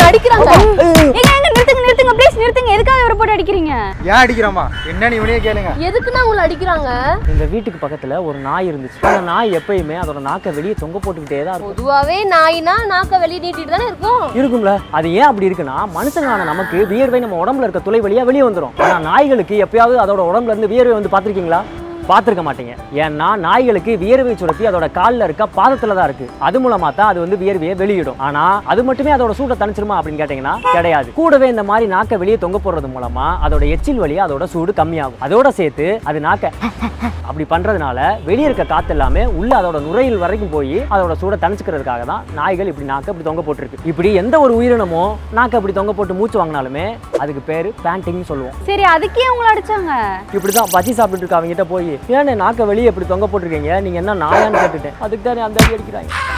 அடிக்கிறாங்க ஏங்க ஏங்க நிறுத்துங்க நிறுத்துங்க ப்ளீஸ் நிறுத்துங்க எதுக்காக இவரை போட்டு அடிக்கிறீங்க ஏன் அடிக்கிறோமா என்னன்னு இவனையே கேளுங்க எதுக்குன்னா உங்களை அடிக்கிறாங்க எங்க வீட்டுக்கு பக்கத்துல ஒரு நாய் இருந்துச்சு அந்த நாய் எப்பயுமே அதோட நாக்கை வெளியே தொங்க போட்டுக்கிட்டே தான் இருக்கும் பொதுவாவே நாய்னா நாக்க வெளியே நீட்டிட்டு தானே இருக்கும் இருக்கும்ல அது ஏன் அப்படி இருக்குன்னா மனுஷங்களான நமக்கு வியர்வை நம்ம உடம்புல இருக்க துளை வழியா வெளியே வந்துடும் ஆனா நாய்களுக்கு எப்பயாவது அதோட உடம்புல இருந்து வியர்வை வந்து பார்த்திருக்கீங்களா பார்த்துருக்க மாட்டீங்க ஏன்னா நாய்களுக்கு வியர்வை சுரப்பி அதோட காலில் இருக்க பாதத்துல தான் இருக்கு அது மூலமா தான் அது வந்து வியர்வையை வெளியிடும் ஆனா அது மட்டுமே அதோட சூட்டை தணிச்சிருமா அப்படின்னு கேட்டீங்கன்னா கிடையாது கூடவே இந்த மாதிரி நாக்கை வெளியே தொங்க போடுறது மூலமா அதோட எச்சில் வழியா அதோட சூடு கம்மியாகும் அதோட சேர்த்து அது நாக்கை அப்படி பண்றதுனால வெளியே இருக்க காத்து எல்லாமே உள்ள அதோட நுரையீரல் வரைக்கும் போய் அதோட சூடை தணிச்சுக்கிறதுக்காக தான் நாய்கள் இப்படி நாக்கை இப்படி தொங்க போட்டுருக்கு இப்படி எந்த ஒரு உயிரினமும் நாக்கை இப்படி தொங்க போட்டு மூச்சு வாங்கினாலுமே அதுக்கு பேரு பேண்டிங்னு சொல்லுவோம் சரி அதுக்கே உங்களை அடிச்சாங்க இப்படிதான் பஜ்ஜி சாப்பிட்டு இருக்க அவங்க கிட்ட போய் ஏன்னு நாக்கை வெளியே இப்படி தொங்க போட்டிருக்கீங்க நீங்க என்ன நாயான்னு கேட்டுட்டேன் அதுக்கு தானே அந்த அடி அடிக்கிறாங்க